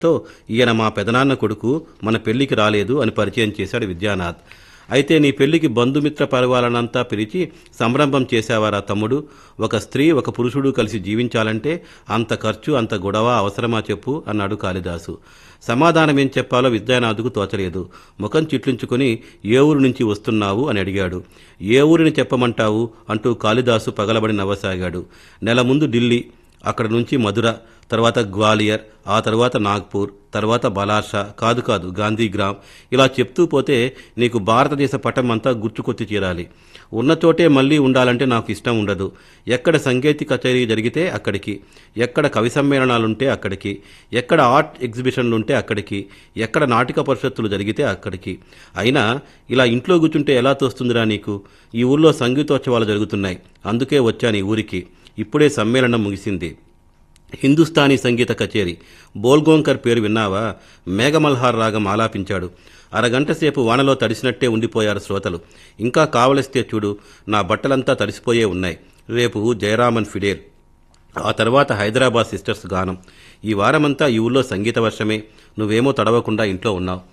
తో ఈయన మా పెదనాన్న కొడుకు మన పెళ్లికి రాలేదు అని పరిచయం చేశాడు విద్యానాథ్ అయితే నీ పెళ్లికి బంధుమిత్ర పరివాలనంతా పిలిచి సంరంభం చేశావారా తమ్ముడు ఒక స్త్రీ ఒక పురుషుడు కలిసి జీవించాలంటే అంత ఖర్చు అంత గొడవ అవసరమా చెప్పు అన్నాడు కాళిదాసు సమాధానం ఏం చెప్పాలో విద్యానాథుకు తోచలేదు ముఖం చిట్లించుకుని ఏ ఊరు నుంచి వస్తున్నావు అని అడిగాడు ఏ ఊరిని చెప్పమంటావు అంటూ కాళిదాసు పగలబడి నవ్వసాగాడు నెల ముందు ఢిల్లీ అక్కడ నుంచి మధుర తర్వాత గ్వాలియర్ ఆ తర్వాత నాగ్పూర్ తర్వాత బలాషా కాదు కాదు గాంధీగ్రామ్ ఇలా చెప్తూ పోతే నీకు భారతదేశ పటం అంతా గుర్తుకొచ్చి తీరాలి ఉన్న చోటే మళ్ళీ ఉండాలంటే నాకు ఇష్టం ఉండదు ఎక్కడ సంగీత కచేరీ జరిగితే అక్కడికి ఎక్కడ కవి సమ్మేళనాలుంటే అక్కడికి ఎక్కడ ఆర్ట్ ఎగ్జిబిషన్లుంటే అక్కడికి ఎక్కడ నాటిక పరిషత్తులు జరిగితే అక్కడికి అయినా ఇలా ఇంట్లో కూర్చుంటే ఎలా తోస్తుందిరా నీకు ఈ ఊళ్ళో సంగీతోత్సవాలు జరుగుతున్నాయి అందుకే వచ్చాను ఈ ఊరికి ఇప్పుడే సమ్మేళనం ముగిసింది హిందుస్థానీ సంగీత కచేరీ బోల్గోంకర్ పేరు విన్నావా మేఘమల్హార్ రాగం ఆలాపించాడు అరగంట సేపు వానలో తడిసినట్టే ఉండిపోయారు శ్రోతలు ఇంకా కావలిస్తే చూడు నా బట్టలంతా తడిసిపోయే ఉన్నాయి రేపు జయరామన్ ఫిడేల్ ఆ తర్వాత హైదరాబాద్ సిస్టర్స్ గానం ఈ వారమంతా ఈ ఊళ్ళో సంగీత వర్షమే నువ్వేమో తడవకుండా ఇంట్లో ఉన్నావు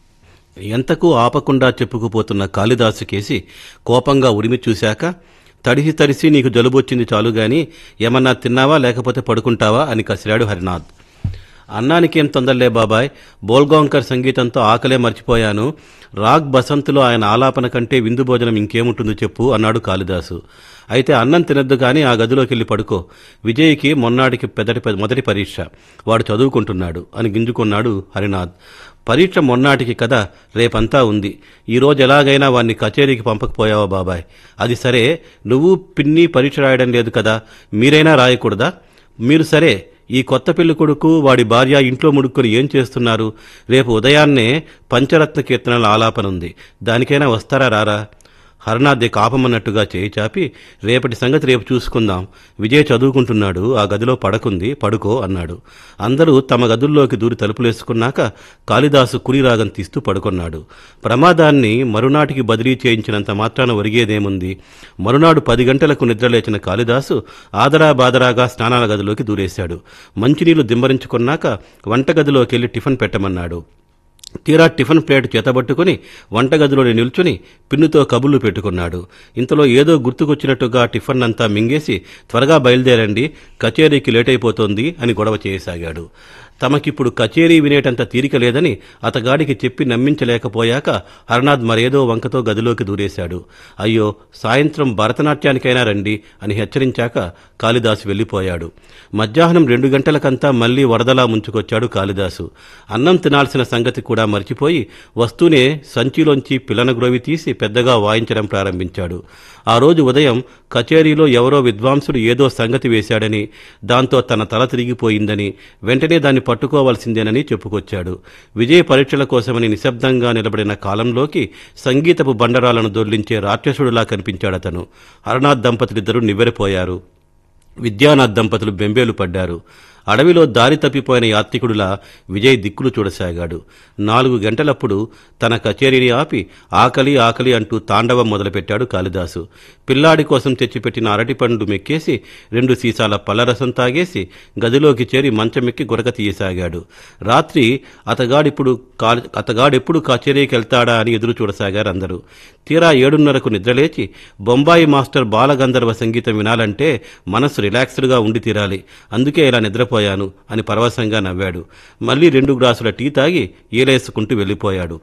ఎంతకు ఆపకుండా చెప్పుకుపోతున్న కాళిదాసు కేసి కోపంగా ఉరిమి చూశాక తడిసి తడిసి నీకు జలుబొచ్చింది చాలు గాని ఏమన్నా తిన్నావా లేకపోతే పడుకుంటావా అని కసిరాడు హరినాథ్ అన్నానికేం తొందరలే బాబాయ్ బోల్గాంకర్ సంగీతంతో ఆకలే మర్చిపోయాను రాగ్ బసంత్లో ఆయన ఆలాపన కంటే విందు భోజనం ఇంకేముంటుందో చెప్పు అన్నాడు కాళిదాసు అయితే అన్నం తినద్దు కానీ ఆ గదిలోకి వెళ్ళి పడుకో విజయ్కి మొన్నాడికి పెద్దటి మొదటి పరీక్ష వాడు చదువుకుంటున్నాడు అని గింజుకున్నాడు హరినాథ్ పరీక్ష మొన్నాటికి కదా రేపంతా ఉంది ఈరోజు ఎలాగైనా వాణ్ణి కచేరీకి పంపకపోయావా బాబాయ్ అది సరే నువ్వు పిన్ని పరీక్ష రాయడం లేదు కదా మీరైనా రాయకూడదా మీరు సరే ఈ కొత్త పెళ్లి కొడుకు వాడి భార్య ఇంట్లో ముడుక్కుని ఏం చేస్తున్నారు రేపు ఉదయాన్నే పంచరత్న కీర్తనల ఆలాపన ఉంది దానికైనా వస్తారా రారా హరనాథ్ కాపమన్నట్టుగా చేయి చాపి రేపటి సంగతి రేపు చూసుకుందాం విజయ్ చదువుకుంటున్నాడు ఆ గదిలో పడకుంది పడుకో అన్నాడు అందరూ తమ గదుల్లోకి దూరి తలుపులేసుకున్నాక కాళిదాసు కురిరాగం తీస్తూ పడుకున్నాడు ప్రమాదాన్ని మరునాటికి బదిలీ చేయించినంత మాత్రాన ఒరిగేదేముంది మరునాడు పది గంటలకు నిద్రలేచిన కాళిదాసు ఆదరా బాదరాగా స్నానాల గదిలోకి దూరేశాడు మంచినీళ్లు దిమ్మరించుకున్నాక వంటగదిలోకి వెళ్లి టిఫిన్ పెట్టమన్నాడు తీరా టిఫిన్ ప్లేట్ చేతబట్టుకుని వంటగదిలోనే నిల్చుని పిన్నుతో కబుర్లు పెట్టుకున్నాడు ఇంతలో ఏదో గుర్తుకొచ్చినట్టుగా టిఫిన్ అంతా మింగేసి త్వరగా బయలుదేరండి కచేరీకి లేట్ అయిపోతోంది అని గొడవ చేయసాగాడు తమకిప్పుడు కచేరీ వినేటంత తీరిక లేదని అతగాడికి చెప్పి నమ్మించలేకపోయాక హరనాథ్ మరేదో వంకతో గదిలోకి దూరేశాడు అయ్యో సాయంత్రం భరతనాట్యానికైనా రండి అని హెచ్చరించాక కాళిదాసు వెళ్ళిపోయాడు మధ్యాహ్నం రెండు గంటలకంతా మళ్లీ వరదలా ముంచుకొచ్చాడు కాళిదాసు అన్నం తినాల్సిన సంగతి కూడా మర్చిపోయి వస్తూనే సంచిలోంచి పిల్లనగ్రోవి తీసి పెద్దగా వాయించడం ప్రారంభించాడు ఆ రోజు ఉదయం కచేరీలో ఎవరో విద్వాంసుడు ఏదో సంగతి వేశాడని దాంతో తన తల తిరిగిపోయిందని వెంటనే దాన్ని పట్టుకోవాల్సిందేనని చెప్పుకొచ్చాడు విజయ పరీక్షల కోసమని నిశ్శబ్దంగా నిలబడిన కాలంలోకి సంగీతపు బండరాలను దొర్లించే రాక్షసుడిలా కనిపించాడతను హరనాథ్ దంపతులిద్దరూ నివ్వెరపోయారు విద్యానాథ్ దంపతులు బెంబేలు పడ్డారు అడవిలో దారి తప్పిపోయిన యాత్రికుడిలా విజయ్ దిక్కులు చూడసాగాడు నాలుగు గంటలప్పుడు తన కచేరీని ఆపి ఆకలి ఆకలి అంటూ తాండవం మొదలుపెట్టాడు కాళిదాసు పిల్లాడి కోసం తెచ్చిపెట్టిన అరటిపండు మెక్కేసి రెండు సీసాల పళ్ళరసం తాగేసి గదిలోకి చేరి మంచమెక్కి గురక తీయసాగాడు రాత్రి అతగాడిప్పుడు కా- అతగాడెప్పుడు కచేరీకి వెళ్తాడా అని ఎదురు చూడసాగారు అందరూ తీరా ఏడున్నరకు నిద్రలేచి బొంబాయి మాస్టర్ బాలగంధర్వ సంగీతం వినాలంటే మనస్సు రిలాక్స్డ్గా ఉండి తీరాలి అందుకే ఇలా నిద్రపోయాను అని పరవశంగా నవ్వాడు మళ్ళీ రెండు గ్లాసుల టీ తాగి ఏలేసుకుంటూ వెళ్ళిపోయాడు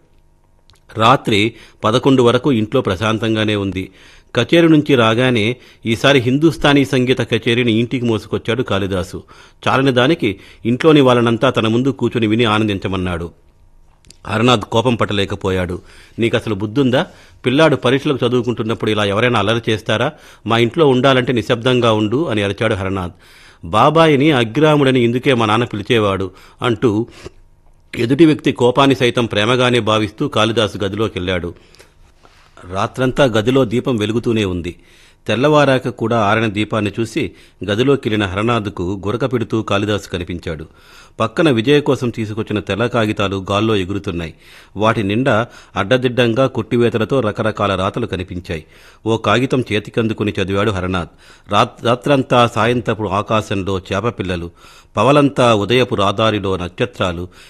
రాత్రి పదకొండు వరకు ఇంట్లో ప్రశాంతంగానే ఉంది కచేరీ నుంచి రాగానే ఈసారి హిందుస్థానీ సంగీత కచేరీని ఇంటికి మోసుకొచ్చాడు కాళిదాసు చాలని దానికి ఇంట్లోని వాళ్ళనంతా తన ముందు కూర్చుని విని ఆనందించమన్నాడు హరనాథ్ కోపం పట్టలేకపోయాడు నీకు అసలు బుద్ధుందా పిల్లాడు పరీక్షలకు చదువుకుంటున్నప్పుడు ఇలా ఎవరైనా అల్లరి చేస్తారా మా ఇంట్లో ఉండాలంటే నిశ్శబ్దంగా ఉండు అని అరిచాడు హరనాథ్ బాబాయిని అగ్రాముడని ఇందుకే మా నాన్న పిలిచేవాడు అంటూ ఎదుటి వ్యక్తి కోపాన్ని సైతం ప్రేమగానే భావిస్తూ కాళిదాసు గదిలోకి వెళ్ళాడు రాత్రంతా గదిలో దీపం వెలుగుతూనే ఉంది తెల్లవారాక కూడా ఆరిన దీపాన్ని చూసి గదిలోకెళ్లిన హరనాథ్కు గురక పెడుతూ కాళిదాసు కనిపించాడు పక్కన విజయ కోసం తీసుకొచ్చిన తెల్ల కాగితాలు గాల్లో ఎగురుతున్నాయి వాటి నిండా అడ్డదిడ్డంగా కొట్టివేతలతో రకరకాల రాతలు కనిపించాయి ఓ కాగితం చేతికందుకుని చదివాడు హరనాథ్ రాత్- రాత్రంతా సాయంత్రపు ఆకాశంలో చేపపిల్లలు పవలంతా ఉదయపు రాదారిలో నక్షత్రాలు